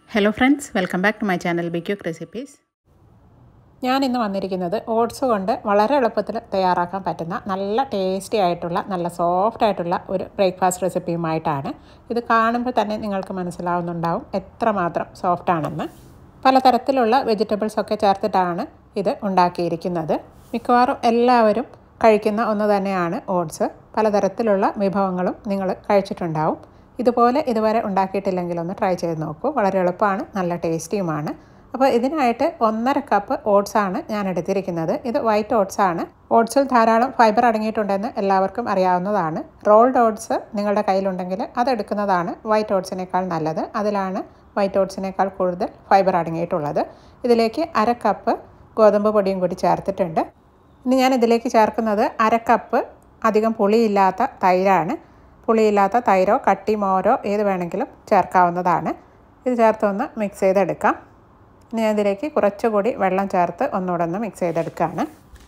hello friends welcome back to my channel be quick recipes ഞാൻ ഇന്ന് വന്നിരിക്കുന്നത് oats കൊണ്ട് വളരെ എളുപ്പത്തിൽ തയ്യാറാക്കാൻ പറ്റുന്ന നല്ല ടേസ്റ്റി ആയിട്ടുള്ള നല്ല സോഫ്റ്റ് ആയിട്ടുള്ള ഒരു ബ്രേക്ക്ഫാസ്റ്റ് റെസിപ്പിയുമായിട്ടാണ് ഇത് കാണുമ്പോൾ തന്നെ നിങ്ങൾക്ക് മനസ്സിലാവുന്നുണ്ടാവും എത്രമാത്രം സോഫ്റ്റ് ആണെന്ന് പലതരത്തിലുള്ള വെജിറ്റബിൾസ് ഒക്കെ ചേർത്തിട്ടാണ് ഇത് ഉണ്ടാക്കിയിരിക്കുന്നത് മിക്കവാറും എല്ലാവരും കഴിക്കുന്ന ഒന്ന് തന്നെയാണ് ഓട്സ് പലതരത്തിലുള്ള വിഭവങ്ങളും നിങ്ങൾ കഴിച്ചിട്ടുണ്ടാവും ഇതുപോലെ ഇതുവരെ ഉണ്ടാക്കിയിട്ടില്ലെങ്കിൽ ഒന്ന് ട്രൈ ചെയ്ത് നോക്കൂ വളരെ എളുപ്പമാണ് നല്ല ടേസ്റ്റിയുമാണ് അപ്പോൾ ഇതിനായിട്ട് ഒന്നര കപ്പ് ഓട്സ് ആണ് ഞാൻ എടുത്തിരിക്കുന്നത് ഇത് വൈറ്റ് ഓട്സ് ആണ് ഓട്സിൽ ധാരാളം ഫൈബർ അടങ്ങിയിട്ടുണ്ടെന്ന് എല്ലാവർക്കും അറിയാവുന്നതാണ് റോൾഡ് ഓട്സ് നിങ്ങളുടെ കയ്യിലുണ്ടെങ്കിൽ അതെടുക്കുന്നതാണ് വൈറ്റ് ഓട്സിനേക്കാൾ നല്ലത് അതിലാണ് വൈറ്റ് ഓട്സിനേക്കാൾ കൂടുതൽ ഫൈബർ അടങ്ങിയിട്ടുള്ളത് ഇതിലേക്ക് അര കപ്പ് ഗോതമ്പ് പൊടിയും കൂടി ചേർത്തിട്ടുണ്ട് ഇനി ഞാൻ ഇതിലേക്ക് ചേർക്കുന്നത് അര കപ്പ് അധികം പുളിയില്ലാത്ത തൈരാണ് പുളിയില്ലാത്ത തൈരോ കട്ടി മോരോ ഏത് വേണമെങ്കിലും ചേർക്കാവുന്നതാണ് ഇത് ചേർത്തൊന്ന് മിക്സ് ചെയ്തെടുക്കാം ഇനി ഞാൻ ഇതിലേക്ക് കുറച്ചുകൂടി വെള്ളം ചേർത്ത് ഒന്നുകൂടെ ഒന്ന് മിക്സ് ചെയ്തെടുക്കുകയാണ്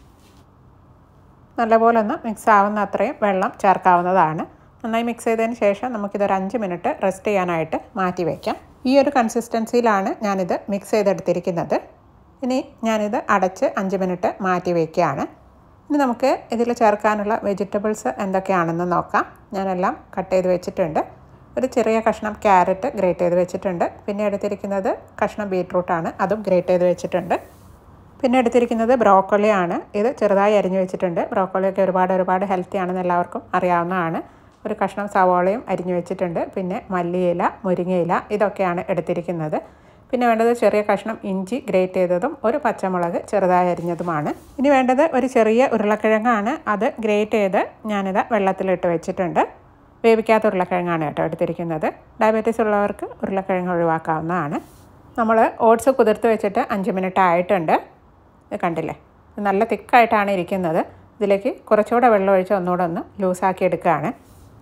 നല്ലപോലെ ഒന്ന് മിക്സ് ആവുന്ന അത്രയും വെള്ളം ചേർക്കാവുന്നതാണ് നന്നായി മിക്സ് ചെയ്തതിന് ശേഷം നമുക്കിതൊരു അഞ്ച് മിനിറ്റ് റെസ്റ്റ് ചെയ്യാനായിട്ട് മാറ്റി വയ്ക്കാം ഈ ഒരു കൺസിസ്റ്റൻസിയിലാണ് ഞാനിത് മിക്സ് ചെയ്തെടുത്തിരിക്കുന്നത് ഇനി ഞാനിത് അടച്ച് അഞ്ച് മിനിറ്റ് മാറ്റി വയ്ക്കുകയാണ് ഇനി നമുക്ക് ഇതിൽ ചേർക്കാനുള്ള വെജിറ്റബിൾസ് എന്തൊക്കെയാണെന്ന് നോക്കാം ഞാനെല്ലാം കട്ട് ചെയ്ത് വെച്ചിട്ടുണ്ട് ഒരു ചെറിയ കഷ്ണം ക്യാരറ്റ് ഗ്രേറ്റ് ചെയ്ത് വെച്ചിട്ടുണ്ട് പിന്നെ എടുത്തിരിക്കുന്നത് കഷ്ണം ബീട്രൂട്ടാണ് അതും ഗ്രേറ്റ് ചെയ്ത് വെച്ചിട്ടുണ്ട് പിന്നെ എടുത്തിരിക്കുന്നത് ബ്രോക്കോളി ആണ് ഇത് ചെറുതായി അരിഞ്ഞു വെച്ചിട്ടുണ്ട് ബ്രോക്കോളിയൊക്കെ ഒരുപാട് ഒരുപാട് ഹെൽത്തി ആണെന്ന് എല്ലാവർക്കും അറിയാവുന്നതാണ് ഒരു കഷ്ണം സവോളയും അരിഞ്ഞു വെച്ചിട്ടുണ്ട് പിന്നെ മല്ലിയില മുരിങ്ങയില ഇതൊക്കെയാണ് എടുത്തിരിക്കുന്നത് പിന്നെ വേണ്ടത് ചെറിയ കഷ്ണം ഇഞ്ചി ഗ്രേറ്റ് ചെയ്തതും ഒരു പച്ചമുളക് ചെറുതായി അരിഞ്ഞതുമാണ് ഇനി വേണ്ടത് ഒരു ചെറിയ ഉരുളക്കിഴങ്ങാണ് അത് ഗ്രേറ്റ് ചെയ്ത് ഞാനിത് വെള്ളത്തിലിട്ട് വെച്ചിട്ടുണ്ട് വേവിക്കാത്ത ഉരുളക്കിഴങ്ങാണ് കേട്ടോ എടുത്തിരിക്കുന്നത് ഡയബറ്റീസ് ഉള്ളവർക്ക് ഉരുളക്കിഴങ്ങ് ഒഴിവാക്കാവുന്നതാണ് നമ്മൾ ഓട്സ് കുതിർത്ത് വെച്ചിട്ട് അഞ്ച് മിനിറ്റ് ആയിട്ടുണ്ട് ഇത് കണ്ടില്ലേ ഇത് നല്ല തിക്കായിട്ടാണ് ഇരിക്കുന്നത് ഇതിലേക്ക് കുറച്ചുകൂടെ വെള്ളം ഒഴിച്ച് ഒന്നുകൂടെ ഒന്ന് ലൂസാക്കി എടുക്കുകയാണ്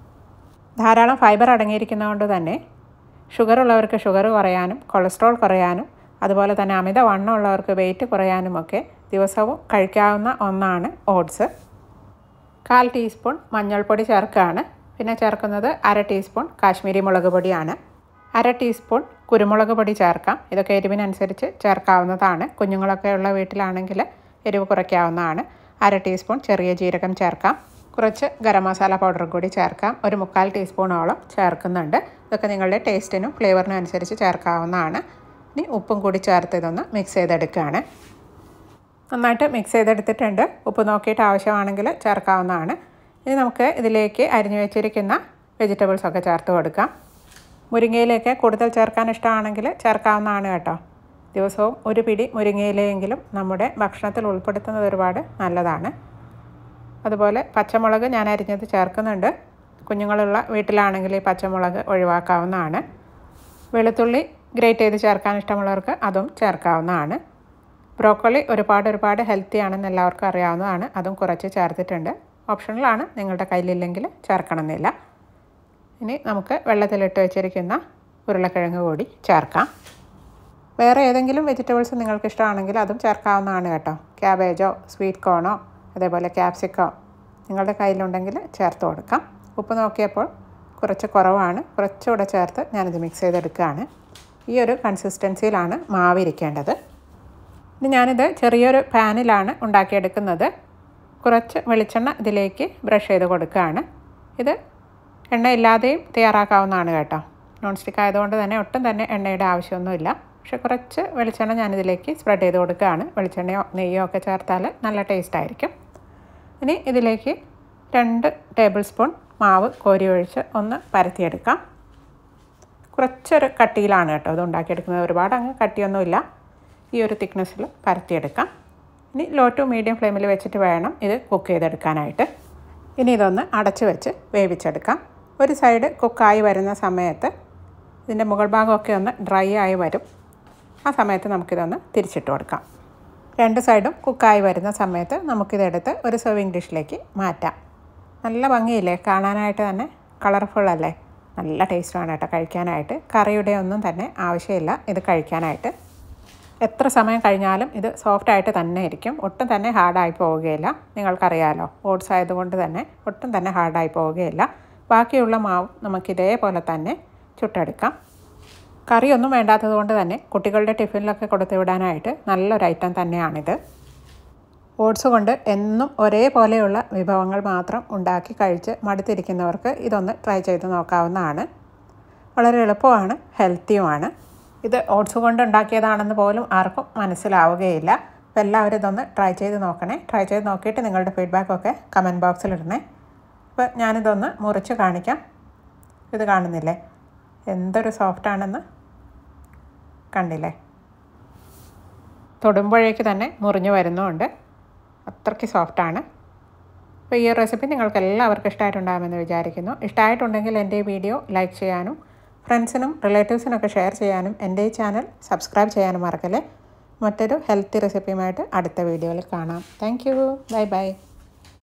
ധാരാളം ഫൈബർ അടങ്ങിയിരിക്കുന്നതുകൊണ്ട് തന്നെ ഷുഗർ ഉള്ളവർക്ക് ഷുഗർ കുറയാനും കൊളസ്ട്രോൾ കുറയാനും അതുപോലെ തന്നെ അമിത വണ്ണം ഉള്ളവർക്ക് വെയിറ്റ് കുറയാനുമൊക്കെ ദിവസവും കഴിക്കാവുന്ന ഒന്നാണ് ഓട്സ് കാൽ ടീസ്പൂൺ മഞ്ഞൾപ്പൊടി ചേർക്കുകയാണ് പിന്നെ ചേർക്കുന്നത് അര ടീസ്പൂൺ കാശ്മീരി മുളക് പൊടിയാണ് അര ടീസ്പൂൺ കുരുമുളക് പൊടി ചേർക്കാം ഇതൊക്കെ എരിവിനനുസരിച്ച് ചേർക്കാവുന്നതാണ് കുഞ്ഞുങ്ങളൊക്കെ ഉള്ള വീട്ടിലാണെങ്കിൽ എരിവ് കുറയ്ക്കാവുന്നതാണ് അര ടീസ്പൂൺ ചെറിയ ജീരകം ചേർക്കാം കുറച്ച് ഗരം മസാല പൗഡർ കൂടി ചേർക്കാം ഒരു മുക്കാൽ ടീസ്പൂണോളം ചേർക്കുന്നുണ്ട് ഇതൊക്കെ നിങ്ങളുടെ ടേസ്റ്റിനും ഫ്ലേവറിനും അനുസരിച്ച് ചേർക്കാവുന്നതാണ് ഇനി ഉപ്പും കൂടി ചേർത്ത് ഇതൊന്ന് മിക്സ് ചെയ്തെടുക്കുകയാണ് നന്നായിട്ട് മിക്സ് ചെയ്തെടുത്തിട്ടുണ്ട് ഉപ്പ് നോക്കിയിട്ട് ആവശ്യമാണെങ്കിൽ ചേർക്കാവുന്നതാണ് ഇനി നമുക്ക് ഇതിലേക്ക് അരിഞ്ഞു വെച്ചിരിക്കുന്ന വെജിറ്റബിൾസൊക്കെ ചേർത്ത് കൊടുക്കാം മുരിങ്ങയിലേക്ക് കൂടുതൽ ചേർക്കാൻ ഇഷ്ടമാണെങ്കിൽ ചേർക്കാവുന്നതാണ് കേട്ടോ ദിവസവും ഒരു പിടി മുരിങ്ങയിലയെങ്കിലും നമ്മുടെ ഭക്ഷണത്തിൽ ഉൾപ്പെടുത്തുന്നത് ഒരുപാട് നല്ലതാണ് അതുപോലെ പച്ചമുളക് ഞാൻ അരിഞ്ഞത് ചേർക്കുന്നുണ്ട് കുഞ്ഞുങ്ങളുള്ള വീട്ടിലാണെങ്കിൽ ഈ പച്ചമുളക് ഒഴിവാക്കാവുന്നതാണ് വെളുത്തുള്ളി ഗ്രേറ്റ് ചെയ്ത് ചേർക്കാൻ ഇഷ്ടമുള്ളവർക്ക് അതും ചേർക്കാവുന്നതാണ് ബ്രോക്കോളി ഒരുപാട് ഒരുപാട് ഹെൽത്തി ആണെന്ന് എല്ലാവർക്കും അറിയാവുന്നതാണ് അതും കുറച്ച് ചേർത്തിട്ടുണ്ട് ഓപ്ഷണലാണ് നിങ്ങളുടെ കയ്യിലില്ലെങ്കിൽ ചേർക്കണമെന്നില്ല ഇനി നമുക്ക് വെള്ളത്തിലിട്ട് വെച്ചിരിക്കുന്ന ഉരുളക്കിഴങ്ങ് കൂടി ചേർക്കാം വേറെ ഏതെങ്കിലും വെജിറ്റബിൾസ് നിങ്ങൾക്ക് ഇഷ്ടമാണെങ്കിൽ അതും ചേർക്കാവുന്നതാണ് കേട്ടോ ക്യാബേജോ സ്വീറ്റ് കോണോ അതേപോലെ ക്യാപ്സിക്കോ നിങ്ങളുടെ കയ്യിലുണ്ടെങ്കിൽ ചേർത്ത് കൊടുക്കാം ഉപ്പ് നോക്കിയപ്പോൾ കുറച്ച് കുറവാണ് കുറച്ചുകൂടെ ചേർത്ത് ഞാനിത് മിക്സ് ചെയ്തെടുക്കുകയാണ് ഈ ഒരു കൺസിസ്റ്റൻസിയിലാണ് മാവ് ഇരിക്കേണ്ടത് ഇനി ഞാനിത് ചെറിയൊരു പാനിലാണ് ഉണ്ടാക്കിയെടുക്കുന്നത് കുറച്ച് വെളിച്ചെണ്ണ ഇതിലേക്ക് ബ്രഷ് ചെയ്ത് കൊടുക്കുകയാണ് ഇത് എണ്ണയില്ലാതെയും തയ്യാറാക്കാവുന്നതാണ് കേട്ടോ നോൺ സ്റ്റിക്ക് ആയതുകൊണ്ട് തന്നെ ഒട്ടും തന്നെ എണ്ണയുടെ ആവശ്യമൊന്നുമില്ല പക്ഷെ കുറച്ച് വെളിച്ചെണ്ണ ഞാനിതിലേക്ക് സ്പ്രെഡ് ചെയ്ത് കൊടുക്കുകയാണ് വെളിച്ചെണ്ണയോ നെയ്യോ ഒക്കെ ചേർത്താൽ നല്ല ടേസ്റ്റ് ആയിരിക്കും ഇനി ഇതിലേക്ക് രണ്ട് ടേബിൾ സ്പൂൺ മാവ് കോരി ഒഴിച്ച് ഒന്ന് പരത്തിയെടുക്കാം കുറച്ചൊരു കട്ടിയിലാണ് കേട്ടോ ഇത് ഉണ്ടാക്കിയെടുക്കുന്നത് ഒരുപാട് അങ്ങ് കട്ടിയൊന്നുമില്ല ഈ ഒരു തിക്നെസ്സിൽ പരത്തിയെടുക്കാം ഇനി ലോ ടു മീഡിയം ഫ്ലെയിമിൽ വെച്ചിട്ട് വേണം ഇത് കുക്ക് ചെയ്തെടുക്കാനായിട്ട് ഇനി ഇതൊന്ന് അടച്ച് വെച്ച് വേവിച്ചെടുക്കാം ഒരു സൈഡ് കുക്കായി വരുന്ന സമയത്ത് ഇതിൻ്റെ മുകൾ ഭാഗമൊക്കെ ഒന്ന് ഡ്രൈ ആയി വരും ആ സമയത്ത് നമുക്കിതൊന്ന് തിരിച്ചിട്ട് കൊടുക്കാം രണ്ട് സൈഡും കുക്കായി വരുന്ന സമയത്ത് നമുക്കിതെടുത്ത് ഒരു സെർവിങ് ഡിഷിലേക്ക് മാറ്റാം നല്ല ഭംഗിയില്ലേ കാണാനായിട്ട് തന്നെ കളർഫുൾ അല്ലേ നല്ല ടേസ്റ്റുമാണ് കേട്ടോ കഴിക്കാനായിട്ട് കറിയുടെ ഒന്നും തന്നെ ആവശ്യമില്ല ഇത് കഴിക്കാനായിട്ട് എത്ര സമയം കഴിഞ്ഞാലും ഇത് സോഫ്റ്റ് ആയിട്ട് തന്നെ ഇരിക്കും ഒട്ടും തന്നെ ഹാർഡായി പോവുകയില്ല നിങ്ങൾക്കറിയാലോ ഓട്സ് ആയതുകൊണ്ട് തന്നെ ഒട്ടും തന്നെ ഹാർഡായി പോവുകയില്ല ബാക്കിയുള്ള മാവ് നമുക്ക് ഇതേപോലെ തന്നെ ചുട്ടെടുക്കാം കറിയൊന്നും വേണ്ടാത്തത് കൊണ്ട് തന്നെ കുട്ടികളുടെ ടിഫിനിലൊക്കെ കൊടുത്തു വിടാനായിട്ട് നല്ലൊരു ഐറ്റം തന്നെയാണിത് ഓട്സ് കൊണ്ട് എന്നും ഒരേപോലെയുള്ള വിഭവങ്ങൾ മാത്രം ഉണ്ടാക്കി കഴിച്ച് മടുത്തിരിക്കുന്നവർക്ക് ഇതൊന്ന് ട്രൈ ചെയ്ത് നോക്കാവുന്നതാണ് വളരെ എളുപ്പമാണ് ഹെൽത്തിയുമാണ് ഇത് ഓട്സ് കൊണ്ട് ഉണ്ടാക്കിയതാണെന്ന് പോലും ആർക്കും മനസ്സിലാവുകയില്ല അപ്പോൾ എല്ലാവരും ഇതൊന്ന് ട്രൈ ചെയ്ത് നോക്കണേ ട്രൈ ചെയ്ത് നോക്കിയിട്ട് നിങ്ങളുടെ ഫീഡ്ബാക്കൊക്കെ കമൻറ്റ് ബോക്സിൽ ഇടണേ അപ്പോൾ ഞാനിതൊന്ന് മുറിച്ച് കാണിക്കാം ഇത് കാണുന്നില്ലേ എന്തൊരു സോഫ്റ്റാണെന്ന് കണ്ടില്ലേ തൊടുമ്പോഴേക്ക് തന്നെ മുറിഞ്ഞു വരുന്നുമുണ്ട് അത്രയ്ക്ക് സോഫ്റ്റാണ് അപ്പോൾ ഈ റെസിപ്പി നിങ്ങൾക്ക് എല്ലാവർക്കും ഇഷ്ടമായിട്ടുണ്ടാകുമെന്ന് വിചാരിക്കുന്നു ഇഷ്ടമായിട്ടുണ്ടെങ്കിൽ എൻ്റെ ഈ വീഡിയോ ലൈക്ക് ചെയ്യാനും ഫ്രണ്ട്സിനും റിലേറ്റീവ്സിനൊക്കെ ഷെയർ ചെയ്യാനും എൻ്റെ ഈ ചാനൽ സബ്സ്ക്രൈബ് ചെയ്യാനും മറക്കല്ലേ മറ്റൊരു ഹെൽത്തി റെസിപ്പിയുമായിട്ട് അടുത്ത വീഡിയോയിൽ കാണാം താങ്ക് യു ബൈ ബൈ